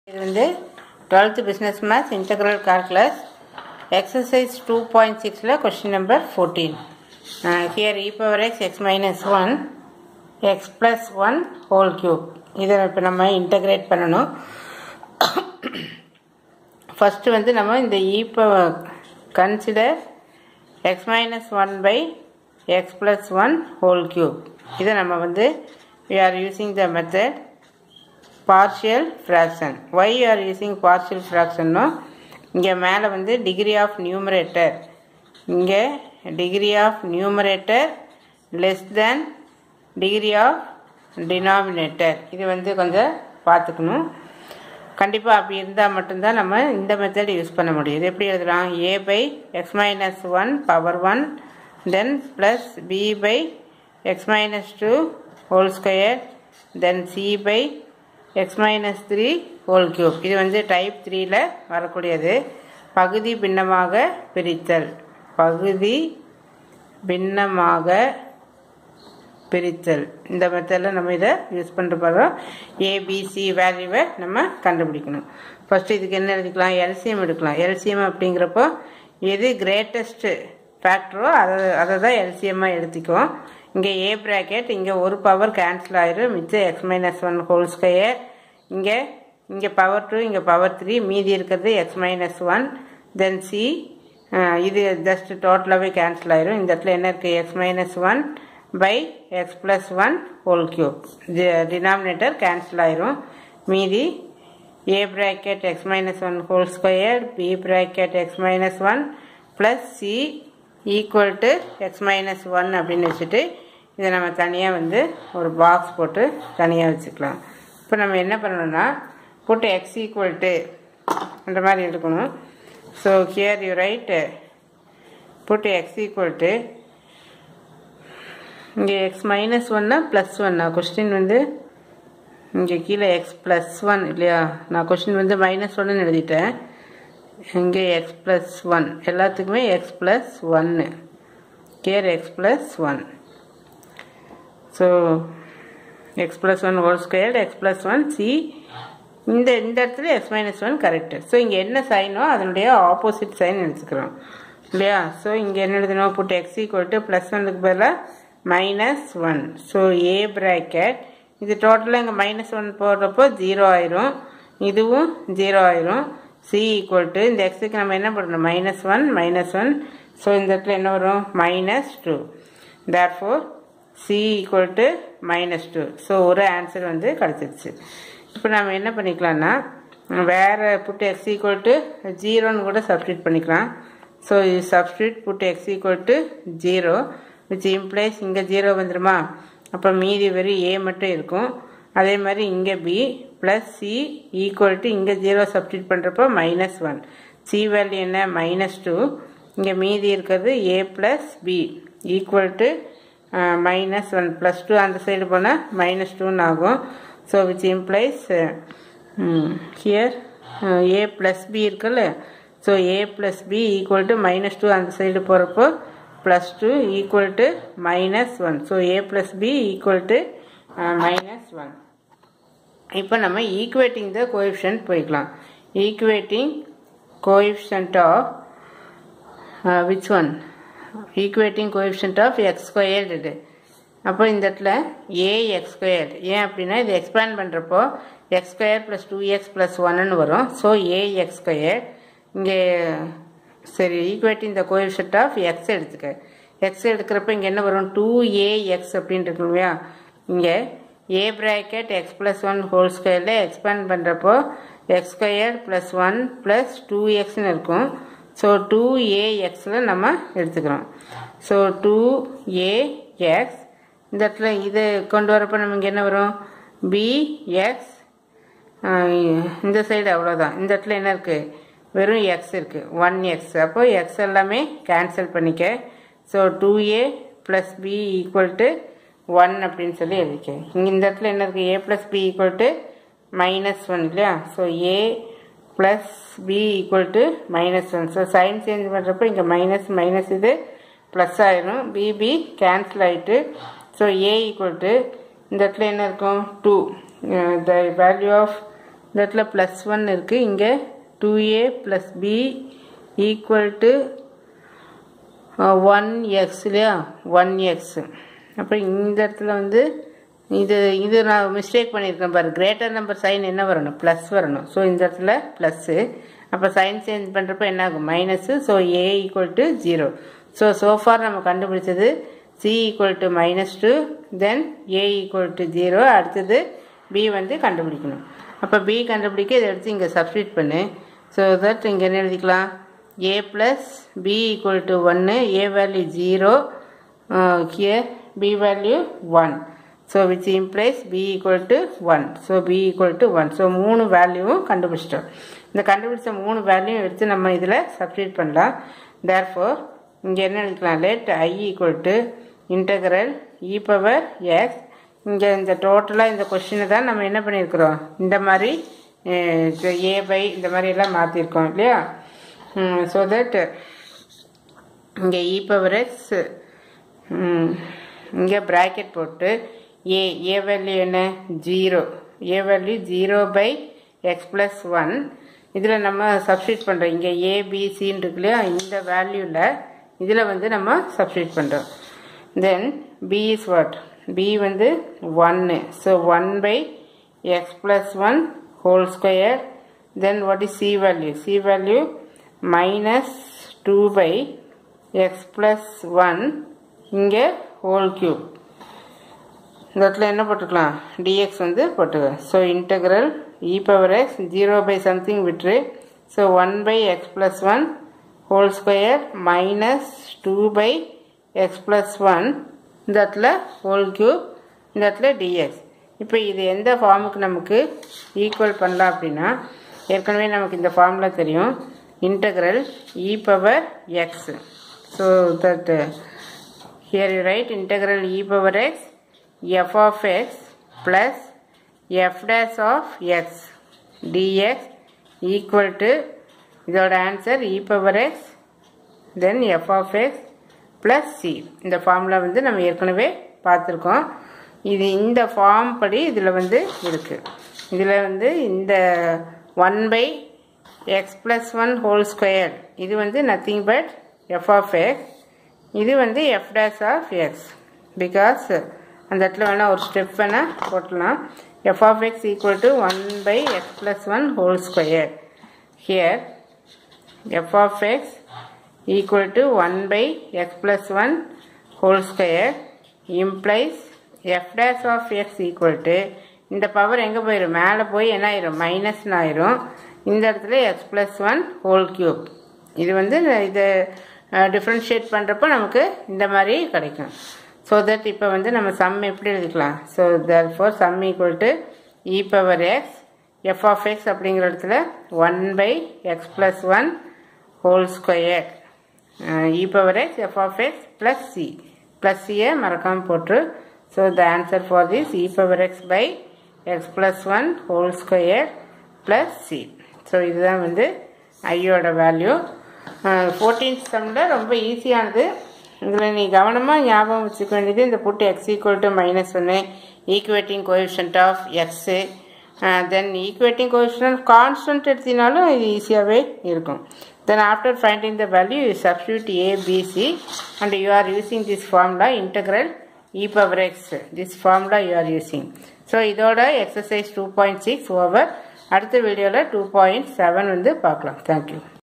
இது வந்து twelfth business maths integral calculus exercise two point சிக்ஸில் question number fourteen here e power x x minus one x plus one whole cube இதை இப்போ நம்ம integrate பண்ணணும் first வந்து நம்ம இந்த e power consider x minus one by x plus one whole cube இதை நம்ம வந்து we are using the method partial fraction why you are using partial fraction no இங்கே மேலே வந்து டிகிரி ஆஃப் நியூமரேட்டர் இங்கே degree of numerator less than degree of denominator இது வந்து கொஞ்சம் பார்த்துக்கணும் கண்டிப்பாக அப்படி இருந்தால் மட்டும்தான் நம்ம இந்த மெத்தட் யூஸ் பண்ண முடியும் இது எப்படி எழுதலாம் A by x minus one power one then plus B by x minus two whole square then C by x minus three whole cube இது வந்து டைப் த்ரீயில் வரக்கூடியது பகுதி பின்னமாக பிரித்தல் பகுதி பின்னமாக பிரித்தல் இந்த மெத்தடில் நம்ம இதை யூஸ் பண்ணிட்டு போகிறோம் ஏபிசி வேல்யூவை நம்ம கண்டுபிடிக்கணும் ஃபஸ்ட்டு இதுக்கு என்ன எழுதிக்கலாம் எல்சிஎம் எடுக்கலாம் எல்சிஎம் அப்படிங்கிறப்போ எது கிரேட்டஸ்ட்டு ஃபேக்டரோ அதை அதை தான் எல்சிஎம்மாக எடுத்துக்குவோம் இங்கே ஏ ப்ராக்கெட் இங்கே ஒரு பவர் கேன்சல் ஆயிரும் மிச்சம் x minus one whole square இங்கே இங்கே பவர் டூ இங்கே பவர் த்ரீ மீதி இருக்கிறது x minus one then C இது ஜஸ்ட் டோட்டலாகவே கேன்சல் ஆயிரும் இந்த இடத்துல என்ன இருக்குது x minus one by x plus one whole cube denominator cancel ஆயிரும் மீதி A bracket x minus one whole square B bracket x minus one plus C equal to x minus one அப்படின்னு வச்சுட்டு இதை நம்ம தனியாக வந்து ஒரு பாக்ஸ் போட்டு தனியாக வச்சுக்கலாம் இப்போ நம்ம என்ன பண்ணணும்னா போட்டு எக்ஸ் ஈக்குவல் டு அந்த மாதிரி எடுக்கணும் ஸோ ஹியர் யூ ரைட் போட்டு எக்ஸ் ஈக்குவல் டு இங்கே எக்ஸ் மைனஸ் ஒன்னா ப்ளஸ் ஒன்னா கொஸ்டின் வந்து இங்கே கீழே எக்ஸ் ப்ளஸ் ஒன் இல்லையா நான் கொஸ்டின் வந்து மைனஸ் ஒன்னு எழுதிட்டேன் இங்கே எக்ஸ் ப்ளஸ் ஒன் எல்லாத்துக்குமே எக்ஸ் ப்ளஸ் ஒன்று care x plus one so x plus one whole squared x plus one C இந்த இந்த இடத்துல x minus one correct so இங்கே என்ன சைனோ அதனுடைய ஆப்போசிட் சைன் எடுத்துக்கிறோம் இல்லையா ஸோ இங்கே என்ன எழுதணும் put x equal to plus ஒன்னுக்கு பதிலாக minus one so A bracket இது டோட்டலாக இங்கே மைனஸ் ஒன் போடுறப்போ ஜீரோ ஆயிரும் இதுவும் ஜீரோ ஆயிரும் சி ஈக்குவல் டு இந்த எக்ஸுக்கு நம்ம என்ன பண்ணணும் minus one minus one so இந்த இடத்துல என்ன வரும் minus two therefore C equal to minus two so ஒரு ஆன்சர் வந்து கிடச்சிருச்சு இப்போ நம்ம என்ன பண்ணிக்கலாம்னா வேறு புட்டு எக்ஸ் ஈக்குவல் டு ஜீரோன்னு கூட சப்ஸ்டியூட் பண்ணிக்கலாம் so substitute put x equal to zero which implies இங்கே ஜீரோ வந்துடுமா அப்போ மீதி வெறும் ஏ மட்டும் இருக்கும் அதே மாதிரி இங்கே B plus C equal to இங்கே ஜீரோ சப்ஸ்டியூட் பண்ணுறப்போ மைனஸ் ஒன் சி வேல்யூ என்ன மைனஸ் டூ இங்கே மீதி இருக்கிறது A plus B equal to minus one plus two அந்த சைடு போனால் மைனஸ் டூன்னு ஆகும் so which implies here A plus B இருக்குல்ல so A plus B equal to minus two அந்த சைடு போகிறப்போ plus two equal to minus one so A plus B equal to minus one இப்போ நம்ம equating the coefficient போய்க்கலாம் equating coefficient of which one equating coefficient of x squared அப்போ இந்த இடத்துல ஏ x square ஏன் அப்படின்னா இது எக்ஸ்பேண்ட் பண்ணுறப்போ x square plus two x plus ஒன்னு வரும் ஸோ ஏ எக்ஸ் ஸ்கொயர் இங்கே சரி equating the coefficient of x எடுத்துக்க எக்ஸ் எடுக்கிறப்ப இங்கே என்ன வரும் டூ ஏ எக்ஸ் அப்படின்னு இருக்கு இல்லையா இங்கே A bracket x plus one whole ஸ்கொயரில் எக்ஸ்பேண்ட் பண்ணுறப்போ x square plus one plus two எக்ஸ்னு இருக்கும் ஸோ டூ ஏ எக்ஸில் நம்ம எடுத்துக்கிறோம் ஸோ டூ ஏ எக்ஸ் இந்த இடத்துல இதை கொண்டு வரப்போ நமக்கு என்ன வரும் பி எக்ஸ் இந்த சைடு அவ்வளோதான் இந்த இடத்துல என்ன இருக்குது வெறும் எக்ஸ் இருக்குது ஒன் எக்ஸ் அப்போ எக்ஸ் எல்லாமே கேன்சல் பண்ணிக்க so two A plus B equal to one அப்படின்னு சொல்லி எழுதிக்க இங்கே இந்த இடத்துல என்ன இருக்குது A plus B equal to minus one இல்லையா so A plus B equal to minus one so sign change பண்ணுறப்போ இங்கே மைனஸ் மைனஸ் இது ப்ளஸ் ஆயிரும் பிபி கேன்சல் ஆகிட்டு ஸோ ஏ ஈக்குவல் டு இந்த இடத்துல என்ன இருக்கும் டூ த வேல்யூ ஆஃப் இந்த இடத்துல ப்ளஸ் ஒன் இருக்குது இங்கே two A plus B equal to one x இல்லையா ஒன் எக்ஸ் அப்புறம் இந்த இடத்துல வந்து இது இது நான் மிஸ்டேக் பண்ணியிருக்கேன் பாரு கிரேட்டர் நம்பர் சைன் என்ன வரணும் ப்ளஸ் வரணும் ஸோ இந்த இடத்துல ப்ளஸ்ஸு அப்போ சைன் சேஞ்ச் பண்ணுறப்ப என்ன ஆகும் minus so A equal to zero so so far நம்ம கண்டுபிடிச்சது C equal to minus two then A equal to zero அடுத்தது பி வந்து கண்டுபிடிக்கணும் அப்போ பி கண்டுபிடிக்க இதை எடுத்து இங்கே சப்ஸ்டியூட் பண்ணு ஸோ தட் இங்கே என்ன எழுதிக்கலாம் A plus B equal to ஒன்று A value zero here B value one so which implies B equal to one so B equal to one so மூணு வேல்யூவும் கண்டுபிடிச்சிட்டோம் இந்த கண்டுபிடிச்ச மூணு வேல்யூ எடுத்து நம்ம இதில் சப்ஸ்டியூட் பண்ணலாம் தேர்ஃபோர் இங்கே என்ன எழுதிக்கலாம் let I equal to integral e power x இங்கே இந்த டோட்டலாக இந்த கொஷினை தான் நம்ம என்ன பண்ணியிருக்கிறோம் இந்த மாதிரி ஏ பை இந்த மாதிரி எல்லாம் மாற்றிருக்கோம் இல்லையா ஸோ தட் இங்கே இ பவர் எக்ஸ் இங்கே ப்ராக்கெட் போட்டு ஏ ஏ வேல்யூ என்ன zero A value zero by x plus one இதில் நம்ம சப்ஸ்டியூட் பண்ணுறோம் இங்கே ஏபிசின்னு இருக்கு இல்லையா இந்த வேல்யூவில் இதில் வந்து நம்ம சப்ஸ்டியூட் பண்ணுறோம் then B is what B வந்து ஒன்று so one by x plus one whole square then what is C value C value minus two by x plus one இங்கே ஹோல் கியூப் இந்த இடத்துல என்ன போட்டுக்கலாம் டிஎக்ஸ் வந்து போட்டுக்கலாம் so integral e power x zero by something விட்ரு so one by x plus one whole square minus two by x plus one இந்த இடத்துல ஹோல் கியூப் இந்த இடத்துல டிஎக்ஸ் இப்போ இது எந்த ஃபார்முக்கு நமக்கு ஈக்குவல் பண்ணலாம் அப்படின்னா ஏற்கனவே நமக்கு இந்த ஃபார்முலா தெரியும் integral e power x so that here you write integral e power x f of x plus f dash of x dx equal to இதோட answer e power x then f of x plus c இந்த formula வந்து நம்ம ஏற்கனவே பார்த்துருக்கோம் இது இந்த form படி இதில் வந்து இருக்குது இதில் வந்து இந்த one by x plus one whole square இது வந்து nothing but f of x இது வந்து f dash of x because அந்த இடத்துல வேணால் ஒரு ஸ்டெப் வேணால் போட்டலாம் f of x equal to one by x plus one whole square here f of x equal to one by x plus one whole square implies f dash of x equal to இந்த power எங்கே போயிடும் மேலே போய் என்ன ஆயிரும் மைனஸ்னு ஆயிரும் இந்த இடத்துல x plus one whole cube இது வந்து இது டிஃப்ரென்ஷியேட் பண்ணுறப்போ நமக்கு இந்த மாதிரி கிடைக்கும் ஸோ தட் இப்போ வந்து நம்ம சம் எப்படி எழுதிக்கலாம் so therefore sum equal to e power x f of x அப்படிங்கிற இடத்துல one by x plus one whole square e power x f of x plus C plus சியை மறக்காமல் போட்டு so the answer for this e power x by x plus one whole square plus C so இதுதான் வந்து ஐயோட value fourteenth சம்மில் ரொம்ப ஈஸியானது இதில் நீ கவனமாக ஞாபகம் வச்சுக்க வேண்டியது இந்த put x equal to minus ஒன்று equating coefficient of x then equating coefficient constant எடுத்தினாலும் இது ஈஸியாகவே இருக்கும் then after finding the value you substitute A B C and you are using this formula integral e power x this formula you are using so இதோட exercise two point six over அடுத்த வீடியோவில் two point seven வந்து பார்க்கலாம் thank you